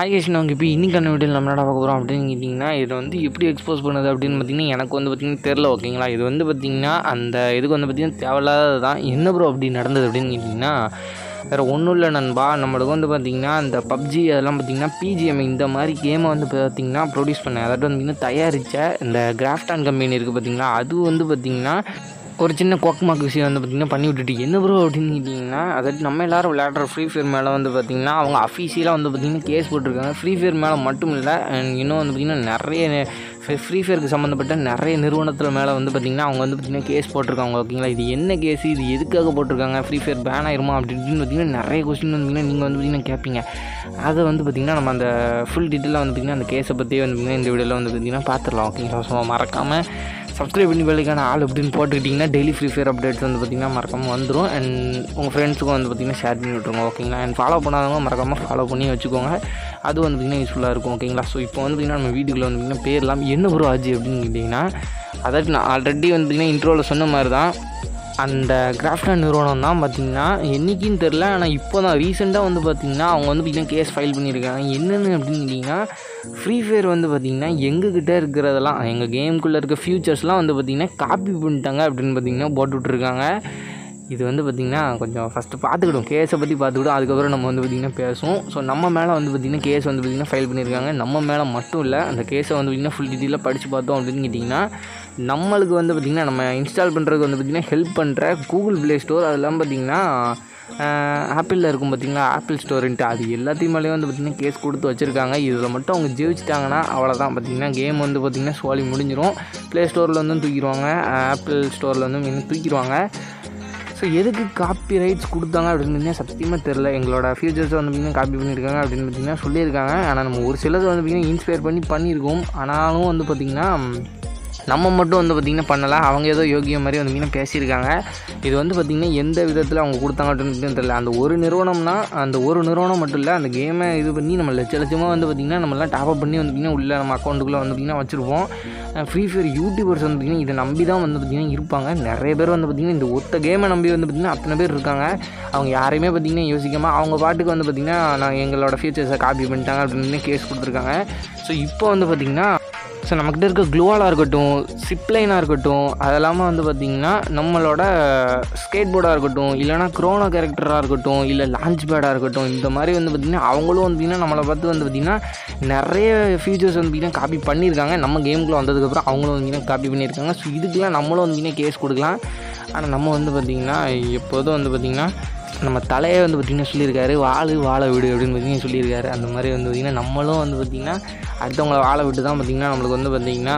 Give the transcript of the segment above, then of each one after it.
Hi cash நமக்கு இப்போ இன்னைக்கான வீடியோவில் நம்ம என்ன பார்க்க போகிறோம் அப்படின்னு கேட்டிங்கன்னா இது வந்து எப்படி எக்ஸ்போஸ் பண்ணுது அப்படின்னு பார்த்தீங்கன்னா எனக்கு வந்து பார்த்திங்கன்னா தெரில ஓகேங்களா இது வந்து பார்த்திங்கன்னா அந்த இதுக்கு வந்து பார்த்திங்கன்னா தேவையில்லாதது தான் என்ன ப்ரோ அப்படி நடந்தது அப்படின்னு கேட்டிங்கன்னா வேறு ஒன்றும் இல்லை நண்பா நம்மளுக்கு வந்து பார்த்திங்கன்னா இந்த பப்ஜி அதெல்லாம் பார்த்திங்கன்னா பிஜிஎம் இந்த மாதிரி கேமை வந்து பார்த்திங்கன்னா ப்ரொடியூஸ் பண்ண அதாவது வந்து பார்த்திங்கன்னா தயாரித்த இந்த கிராஃப்டான் கம்பெனி இருக்குது பார்த்திங்களா அது வந்து பார்த்திங்கன்னா ஒரு சின்ன கோக்கமாக்கு விஷயம் வந்து பார்த்திங்கன்னா பண்ணி விட்டுட்டு என்ன ப்ரோ அப்படின்னு கேட்டிங்கன்னா அதாவது நம்ம எல்லாரும் விளையாடுற ஃப்ரீ ஃபயர் மேலே வந்து பார்த்திங்கன்னா அவங்க அஃபீஷியலாக வந்து பார்த்திங்கன்னா கேஸ் போட்டிருக்காங்க ஃப்ரீ ஃபயர் மேலே மட்டும் இல்லை and இன்னும் வந்து பார்த்திங்கன்னா நிறைய ஃப்ரீ ஃபயருக்கு சம்மந்தப்பட்ட நிறைய நிறுவனத்தில் மேலே வந்து பார்த்திங்கன்னா அவங்க வந்து பார்த்திங்கன்னா கேஸ் போட்டிருக்காங்க ஓகேங்களா இது என்ன கேஸ் இது எதுக்காக போட்டிருக்காங்க ஃப்ரீ ஃபயர் பேன் ஆயிருமா அப்படி இப்படின்னு பார்த்திங்கன்னா நிறைய கொஸ்டின் வந்தீங்கன்னா நீங்கள் வந்து பார்த்திங்கன்னா கேட்பீங்க அதை வந்து பார்த்திங்கன்னா நம்ம அந்த ஃபுல் டீட்டெயிலாக வந்து பார்த்திங்கன்னா அந்த கேஸை பற்றியே வந்து பார்த்திங்கன்னா இந்த வீடியோவில் வந்து பார்த்திங்கன்னா பார்த்துடலாம் ஓகேங்களா ஸோ மறக்காமல் சப்ஸ்கிரைப் பண்ணி வேலைக்கான ஆள் அப்படின்னு போட்டுக்கிட்டிங்கன்னா டெய்லி ஃப்ரீ ஃபயர் அப்டேட்ஸ் வந்து பார்த்திங்கன்னா மறக்காமல் வந்துடும் அண்ட் உங்கள் ஃப்ரெண்ட்ஸுக்கும் வந்து பார்த்திங்கன்னா ஷேர் பண்ணி விட்ருங்க ஓகேங்களா அண்ட் ஃபாலோ பண்ணாதவங்க மறக்காமல் ஃபாலோ பண்ணி வச்சுக்கோங்க அது வந்து பார்த்திங்கன்னா யூஸ்ஃபுல்லாக இருக்கும் ஓகேங்களா ஸோ இப்போ வந்து பார்த்திங்கன்னா நம்ம வீட்டுக்குள்ளே வந்து பார்த்திங்கன்னா பேர்லாம் என்ன ப்ரோ ஆச்சு அப்படின்னு கேட்டிங்கன்னா அதாவது நான் ஆல்ரெடி வந்து பார்த்திங்கன்னா இன்ட்ரோவில் சொன்ன மாதிரி தான் அந்த கிராஃப்டான் நிறுவனம் தான் பார்த்திங்கன்னா என்றைக்கின்னு தெரில ஆனால் இப்போ தான் ரீசெண்டாக வந்து பார்த்திங்கன்னா அவங்க வந்து பார்த்திங்கன்னா கேஸ் ஃபைல் பண்ணியிருக்காங்க என்னென்னு அப்படின்னு கேட்டிங்கன்னா ஃப்ரீ ஃபயர் வந்து பார்த்திங்கன்னா எங்ககிட்ட இருக்கிறதெல்லாம் எங்கள் கேமுக்குள்ளே இருக்க ஃபியூச்சர்ஸ்லாம் வந்து பார்த்திங்கன்னா காப்பி பண்ணிட்டாங்க அப்படின்னு பார்த்திங்கன்னா போட்டு விட்ருக்காங்க இது வந்து பார்த்திங்கன்னா கொஞ்சம் ஃபஸ்ட்டு பார்த்துக்கிடும் கேஸை பற்றி பார்த்துக்கிடும் அதுக்கப்புறம் நம்ம வந்து பார்த்திங்கன்னா பேசுவோம் ஸோ நம்ம மேலே வந்து பார்த்திங்கன்னா கேஸ் வந்து பார்த்திங்கன்னா ஃபைல் பண்ணியிருக்காங்க நம்ம மேலே மட்டும் இல்லை அந்த கேஸை வந்து பார்த்திங்கன்னா ஃபுல் டீட்டெயிலாக படித்து பார்த்தோம் அப்படின்னு கேட்டிங்கன்னா நம்மளுக்கு வந்து பார்த்திங்கன்னா நம்ம இன்ஸ்டால் பண்ணுறதுக்கு வந்து பார்த்திங்கன்னா ஹெல்ப் பண்ணுற கூகுள் ப்ளே ஸ்டோர் அதெல்லாம் பார்த்திங்கன்னா ஆப்பிளில் இருக்கும் பார்த்திங்களா ஆப்பிள் ஸ்டோருன்ட்டு அது எல்லாத்தையும் மேலேயும் வந்து பார்த்திங்கன்னா கேஸ் கொடுத்து வச்சுருக்காங்க இதில் மட்டும் அவங்க ஜெயிச்சிட்டாங்கன்னா அவ்வளோதான் பார்த்திங்கன்னா கேம் வந்து பார்த்திங்கன்னா சோழி முடிஞ்சிடும் ப்ளே ஸ்டோரில் வந்து தூக்கிடுவாங்க ஆப்பிள் ஸ்டோரில் வந்து இன்னும் தூக்கிடுவாங்க ஸோ எதுக்கு காப்பி ரைட்ஸ் கொடுத்தாங்க அப்படின்னு பார்த்தீங்கன்னா சத்தியமாக தெரில எங்களோட ஃபியூச்சர்ஸை வந்து பார்த்திங்கன்னா காப்பி பண்ணியிருக்காங்க அப்படின்னு பார்த்தீங்கன்னா சொல்லியிருக்காங்க ஆனால் நம்ம ஒரு சிலது வந்து பார்த்திங்கன்னா இன்ஸ்பயர் பண்ணி பண்ணியிருக்கோம் ஆனாலும் வந்து பார்த்திங்கன்னா நம்ம மட்டும் வந்து பார்த்திங்கன்னா பண்ணலை அவங்க ஏதோ யோகியம் மாதிரி வந்து பார்த்திங்கன்னா பேசியிருக்காங்க இது வந்து பார்த்திங்கன்னா எந்த விதத்தில் அவங்க கொடுத்தாங்க அப்படின்னு தெரியல அந்த ஒரு நிறுவனம்னா அந்த ஒரு நிறுவனம் மட்டும் இல்லை அந்த கேமை இது பண்ணி நம்ம லட்ச லட்சமாக வந்து பார்த்திங்கன்னா நம்மளாம் டாப்அப் பண்ணி வந்து பார்த்திங்கன்னா உள்ள நம்ம அக்கௌண்ட்டுக்குள்ளே வந்து பார்த்திங்கன்னா வச்சுருப்போம் ஃப்ரீ ஃபயர் யூடியூபர்ஸ் வந்து பார்த்திங்கன்னா இதை நம்பி தான் வந்து பார்த்திங்கன்னா இருப்பாங்க நிறைய பேர் வந்து பார்த்திங்கன்னா இந்த ஒத்த கேமை நம்பி வந்து பார்த்திங்கன்னா அத்தனை பேர் இருக்காங்க அவங்க யாரையுமே பார்த்திங்கன்னா யோசிக்காமல் அவங்க பாட்டுக்கு வந்து பார்த்திங்கன்னா நான் எங்களோட ஃபியூச்சர்ஸை காப்பி பண்ணிட்டாங்க அப்படின்னு கேஸ் கொடுத்துருக்காங்க ஸோ இப்போ வந்து பார்த்திங்கன்னா ஸோ நம்மக்கிட்ட இருக்க க்ளூவாலாக இருக்கட்டும் சிப்லைனாக இருக்கட்டும் அதெல்லாமல் வந்து பார்த்திங்கன்னா நம்மளோட ஸ்கேட் போர்டாக இருக்கட்டும் இல்லைனா க்ரோனோ கேரக்டராக இருக்கட்டும் இல்லை லான்ச் பேடாக இருக்கட்டும் இந்த மாதிரி வந்து பார்த்திங்கன்னா அவங்களும் வந்து பார்த்திங்கன்னா நம்மளை பார்த்து வந்து பார்த்திங்கன்னா நிறைய ஃபீச்சர்ஸ் வந்து பார்த்திங்கன்னா காப்பி பண்ணியிருக்காங்க நம்ம கேமுக்குள்ளே வந்ததுக்கப்புறம் அவங்களும் வந்து பார்த்திங்கன்னா காப்பி பண்ணியிருக்காங்க ஸோ இதுக்கெலாம் நம்மளும் வந்து பார்த்திங்கன்னா கேஸ் கொடுக்கலாம் ஆனால் நம்ம வந்து பார்த்திங்கன்னா எப்போதும் வந்து பார்த்திங்கன்னா நம்ம தலையை வந்து பார்த்திங்கன்னா சொல்லியிருக்காரு வாழு வாழ விடு அப்படின்னு பார்த்திங்கன்னா சொல்லியிருக்காரு அந்த மாதிரி வந்து பார்த்திங்கன்னா நம்மளும் வந்து பார்த்திங்கன்னா அடுத்தவங்கள வாழ விட்டு தான் பார்த்திங்கன்னா நம்மளுக்கு வந்து பார்த்திங்கன்னா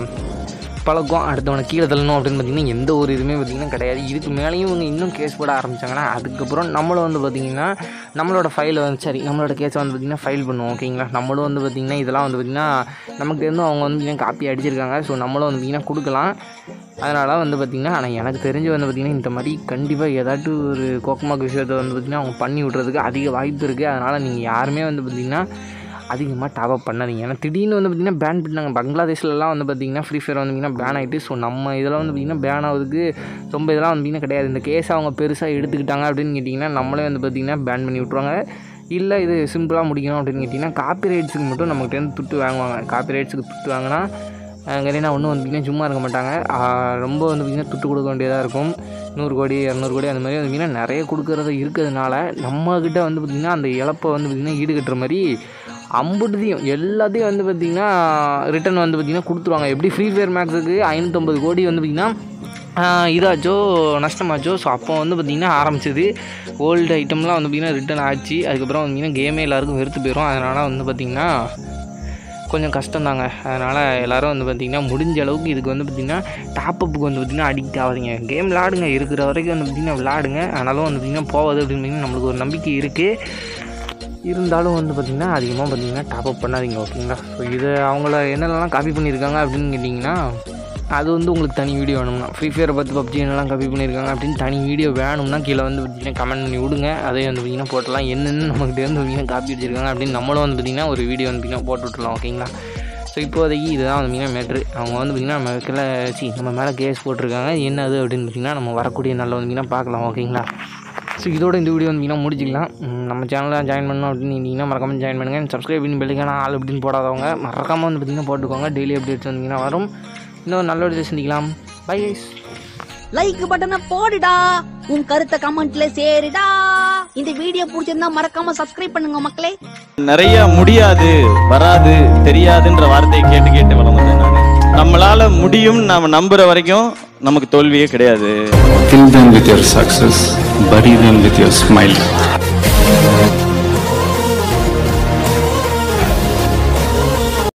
பழக்கம் அடுத்தவனை கீழே தள்ளணும் அப்படின்னு பார்த்திங்கன்னா எந்த ஒரு இதுவுமே பார்த்திங்கன்னா கிடையாது இதுக்கு மேலேயும் இவங்க இன்னும் கேஸ் போட ஆரம்பித்தாங்கன்னா அதுக்கப்புறம் நம்மளும் வந்து பார்த்திங்கன்னா நம்மளோட ஃபைலை வந்து சரி நம்மளோட கேஸை வந்து பார்த்திங்கன்னா ஃபைல் பண்ணுவோம் ஓகேங்களா நம்மளும் வந்து பார்த்திங்கன்னா இதெல்லாம் வந்து பார்த்திங்கன்னா நமக்கு தெரிந்து அவங்க வந்து பார்த்திங்கன்னா காப்பி அடிச்சிருக்காங்க ஸோ நம்மளும் வந்து பார்த்திங்கன்னா கொடுக்கலாம் அதனால் வந்து பார்த்திங்கன்னா ஆனால் எனக்கு தெரிஞ்சு வந்து பார்த்திங்கன்னா இந்த மாதிரி கண்டிப்பாக ஏதாட்டும் ஒரு கோக்கமாக்கு விஷயத்தை வந்து பார்த்திங்கன்னா அவங்க பண்ணி விட்றதுக்கு அதிக வாய்ப்பு இருக்குது அதனால் நீங்கள் யாருமே வந்து பார்த்திங்கன்னா அதிகமாக டாப்அப் பண்ணாதீங்க ஏன்னா திடீர்னு வந்து பார்த்திங்கன்னா பேன் பண்ணாங்க பங்களாதேஷ்லலாம் வந்து பார்த்திங்கன்னா ஃப்ரீ ஃபயர் வந்து பார்த்திங்கன்னா பேன் ஆகிட்டு ஸோ நம்ம இதெல்லாம் வந்து பார்த்திங்கன்னா பேன் ஆகுதுக்கு ரொம்ப இதெல்லாம் வந்து பார்த்திங்கன்னா கிடையாது இந்த கேஸை அவங்க பெருசாக எடுத்துக்கிட்டாங்க அப்படின்னு கேட்டிங்கன்னா நம்மளே வந்து பார்த்திங்கன்னா பேன் பண்ணி விட்ருவாங்க இல்லை இது சிம்பிளாக முடிக்கணும் அப்படின்னு கேட்டிங்கன்னா காப்பி ரைட்ஸுக்கு மட்டும் நம்மகிட்ட துட்டு வாங்குவாங்க காப்பி ரைட்ஸுக்கு துட்டு வாங்கினா கேட்டிங்கன்னா ஒன்றும் வந்து பார்த்திங்கன்னா சும்மா இருக்க மாட்டாங்க ரொம்ப வந்து பார்த்திங்கன்னா துட்டு கொடுக்க வேண்டியதாக இருக்கும் நூறு கோடி இரநூறு கோடி அந்த மாதிரி வந்து பார்த்திங்கன்னா நிறைய கொடுக்குறது இருக்கிறதுனால நம்மக்கிட்ட வந்து பார்த்திங்கன்னா அந்த இழப்பை வந்து பார்த்திங்கன்னா ஈடுகட்டுற மாதிரி ஐம்பதுத்தையும் எல்லாத்தையும் வந்து பார்த்திங்கன்னா ரிட்டன் வந்து பார்த்திங்கன்னா கொடுத்துருவாங்க எப்படி ஃப்ரீ ஃபயர் மேக்ஸுக்கு ஐநூற்றம்பது கோடி வந்து பார்த்திங்கன்னா இதாச்சோ நஷ்டமாச்சோ ஸோ அப்போ வந்து பார்த்திங்கன்னா ஆரம்பிச்சது ஓல்டு ஐட்டம்லாம் வந்து பார்த்திங்கன்னா ரிட்டன் ஆச்சு அதுக்கப்புறம் வந்து கேமே எல்லாருக்கும் வெறுத்து போயிடும் அதனால் வந்து பார்த்திங்கன்னா கொஞ்சம் கஷ்டம்தாங்க அதனால் எல்லோரும் வந்து பார்த்திங்கன்னா முடிஞ்ச அளவுக்கு இதுக்கு வந்து பார்த்திங்கன்னா டாப்அப்புக்கு வந்து பார்த்திங்கன்னா அடிக்ட் ஆகாதீங்க கேம் விளாடுங்க இருக்கிற வரைக்கும் வந்து பார்த்திங்கன்னா விளாடுங்க ஆனாலும் வந்து பார்த்திங்கன்னா போகாது அப்படின்னு நம்மளுக்கு ஒரு நம்பிக்கை இருக்குது இருந்தாலும் வந்து பார்த்திங்கன்னா அதிகமாக பார்த்திங்கன்னா டாப்அப் பண்ணாதீங்க ஓகேங்களா ஸோ இதை அவங்கள என்னென்னலாம் காப்பி பண்ணியிருக்காங்க அப்படின்னு கேட்டிங்கன்னா அது வந்து உங்களுக்கு தனி வீடியோ வேணும்னா ஃப்ரீ ஃபயரை பார்த்து பப்ஜி என்னெல்லாம் காப்பி பண்ணியிருக்காங்க அப்படின்னு தனி வீடியோ வேணும்னா கீழே வந்து பார்த்திங்கன்னா கமெண்ட் பண்ணி விடுங்க அதே வந்து பார்த்திங்கன்னா போட்டலாம் என்னென்னு நமக்கு வந்து பார்த்திங்கன்னா காப்பி வச்சுருக்காங்க அப்படின்னு நம்மளும் வந்து பார்த்திங்கன்னா ஒரு வீடியோ வந்து பார்த்திங்கன்னா போட்டு விட்டுலாம் ஓகேங்களா ஸோ இப்போதைக்கு இதுதான் வந்து பார்த்திங்கன்னா மேட்ரு அவங்க வந்து பார்த்திங்கன்னா நம்ம கீழே சி நம்ம மேலே கேஸ் போட்டிருக்காங்க என்னது அப்படின்னு பார்த்திங்கன்னா நம்ம வரக்கூடிய நாளில் வந்து பார்த்திங்கன்னா பார்க்கலாம் ஓகேங்களா ஸோ இதோட இந்த வீடியோ வந்தீங்கன்னா முடிச்சிக்கலாம் ம், நம்ம சேனலில் ஜாயின் பண்ணணும் அப்படின்னு இருந்தீங்கன்னா மறக்காம ஜாயின் பண்ணுங்கள் சப்ஸ்கிரைப் பண்ணி பெல்லுக்கான ஆள் அப்படின்னு போடாதவங்க மறக்காமல் வந்து பார்த்தீங்கன்னா போட்டுக்கோங்க டெய்லி அப்டேட்ஸ் வந்தீங்கன்னா வரும் இன்னும் நல்ல வீடியோ சந்திக்கலாம் பை கைஸ் லைக் பட்டனை போடுடா உன் கருத்தை கமெண்ட்ல சேருடா இந்த வீடியோ பிடிச்சிருந்தா மறக்காம சப்ஸ்கிரைப் பண்ணுங்க மக்களே நிறைய முடியாது வராது தெரியாதுன்ற வார்த்தையை கேட்டு கேட்டு வளர்ந்தேன் நான் நம்மளால முடியும் நாம நம்புற வரைக்கும் நமக்கு தோல்வியே கிடையாது Kill them with your success, bury them with your smile.